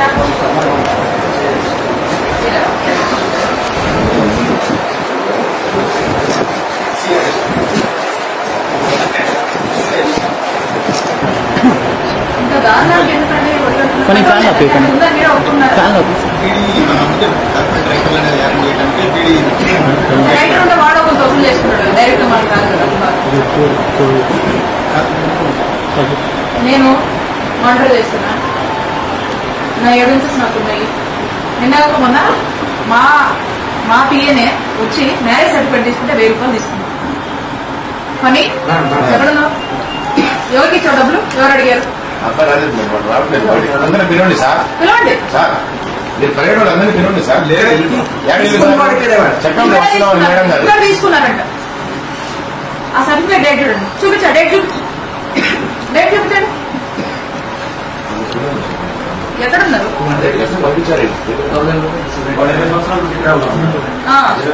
ఇంకా దారుణాలు ఎందుకంటే కొన్ని ఫ్యాన్ ఆపి, కొన్ని. ఉందా మీరే ఒప్పుకున్నారా ఫ్యాన్ ఆపి. రైటర్ ఉంటే వాడో కొంత వసూలు చేసుకున్నాడు డైరెక్ట్ మనకు రాదు కదా నేను మానిటర్ చేస్తున్నా నా ఎవిడెన్సెస్ నాకు ఉన్నాయి నిన్న కాక మొన్న మా మా పిఏనే వచ్చి మ్యారేజ్ సర్టిఫికేట్ తీసుకుంటే వెయ్యి రూపాయలు తీసుకున్నాను కానీ ఎక్కడున్నావు ఎవరికి ఇచ్చావు డబ్బులు ఎవరు అడిగారు అందరూ పిలవండి సార్ పిలవండి సార్ మీరు పర్యటన వాళ్ళు అందరినీ పిలవండి సార్ లేదు చెప్పండి వస్తున్నామని మేడం గారు ఇక్కడ తీసుకున్నారంట ఆ సర్టిఫికేట్ డేట్ చూడండి చూపించా డేట్ చూపించు డేట్ చూపించండి ఎక్కడున్నారు పంపించారు ఆ,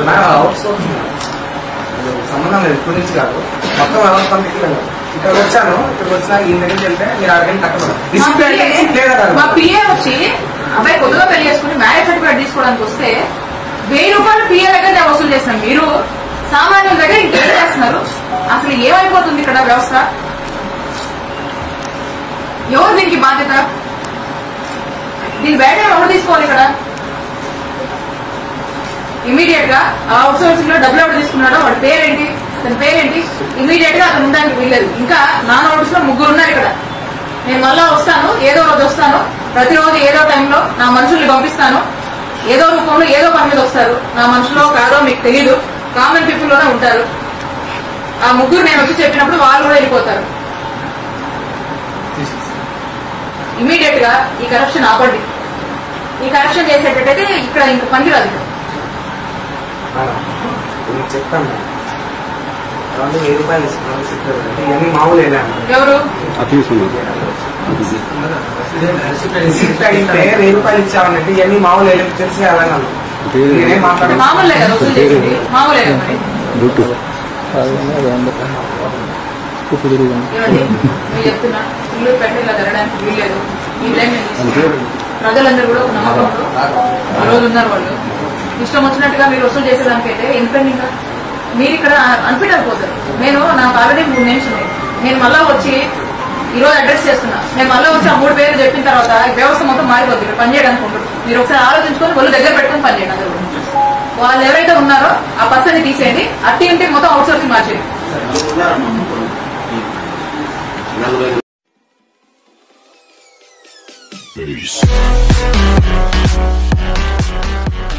సంబంధం లేదు ఇప్పుడు నుంచి కాదు మొత్తం వ్యవస్థ పంపించలేదు ఇక్కడ వచ్చాను ఇక్కడ వచ్చినా ఈ దగ్గరికి వెళ్తే మీరు అడగండి కట్టబడదు మా డిసిప్లిన్ అంటే PA డిసిప్లిన్ లేదా మా పిఏ వచ్చి అబ్బాయి కొత్తగా పెళ్లి చేసుకుని మ్యారేజ్ సర్టిఫికేట్ తీసుకోవడానికి వస్తే వెయ్యి రూపాయలు పిఏ దగ్గర నేను వసూలు చేస్తాను మీరు సామాన్యుల దగ్గర ఇంకేం చేస్తున్నారు అసలు ఏమైపోతుంది ఇక్కడ వ్యవస్థ ఎవరు దీనికి బాధ్యత దీని బయట ఎవరు తీసుకోవాలి ఇక్కడ ఇమీడియట్ గా ఆ అవుట్ సోర్సింగ్ లో డబ్బులు ఎవరు తీసుకున్నాడో వాడి పేరేంటి అతని పేరేంటి ఇమీడియట్ గా అతను ఉండడానికి వీల్లేదు ఇంకా నా నోటీస్ లో ముగ్గురు ఉన్నారు ఇక్కడ నేను మళ్ళా వస్తాను ఏదో రోజు వస్తాను ప్రతిరోజు ఏదో టైంలో నా మనుషుల్ని పంపిస్తాను ఏదో రూపంలో ఏదో పని మీద వస్తారు నా మనుషులో కాదో మీకు తెలియదు కామన్ పీపుల్ లోనే ఉంటారు ఆ ముగ్గురు నేను వచ్చి చెప్పినప్పుడు వాళ్ళు కూడా వెళ్ళిపోతారు ఇమీడియట్ గా ఈ కరప్షన్ ఆపండి ఈ కరప్షన్ చేసేటట్టయితే ఇక్కడ ఇంక పనికిరాదు ఇక్కడ. నేను చెప్తాను మేడం. వాళ్ళు వెయ్యి రూపాయలు ఇస్తున్నాను సిద్ధం అంటే ఇవన్నీ మామూలు వెళ్ళాను ఎవరు రిసిప్ట్ అడిగితే వెయ్యి రూపాయలు ఇచ్చామనంటే ఇవన్నీ మామూలు వెళ్ళి తెలిసి వెళ్ళాను నేనేం మాట్లాడలేదు మామూలే కదా వసూలు చేసింది మామూలే కదా మరి ఏమండి నేను చెప్తున్నా ఇల్లు పెట్టి ఇలా జరగడానికి వీల్లేదు ఈ టైం నేను తీసుకున్నాను. ప్రజలందరూ కూడా ఒక నమ్మకంతో ఆ రోజు ఉన్నారు వాళ్ళు ఇష్టం వచ్చినట్టుగా మీరు వసూలు చేసేదానికైతే ఇండిపెండెంట్ గా మీరు ఇక్కడ అన్ఫిట్ అయిపోతారు నేను నాకు ఆల్రెడీ మూడు నిమిషం ఉన్నాయి. నేను మళ్ళా వచ్చి ఈ రోజు అడ్రస్ చేస్తున్నా నేను మళ్ళీ వచ్చి ఆ మూడు పేర్లు చెప్పిన తర్వాత ఈ వ్యవస్థ మొత్తం మారిపోతుంది ఇక్కడ పనిచేయడానికి ఉండదు మీరు ఒకసారి ఆలోచించుకొని ఒళ్ళు దగ్గర పెట్టుకొని పనిచేయండి అందరూ వాళ్ళు ఎవరైతే ఉన్నారో ఆ పర్సన్ తీసేయండి అట్టి ఇంటికి మొత్తం అవుట్ సోర్సింగ్ మార్చేయండి Peace.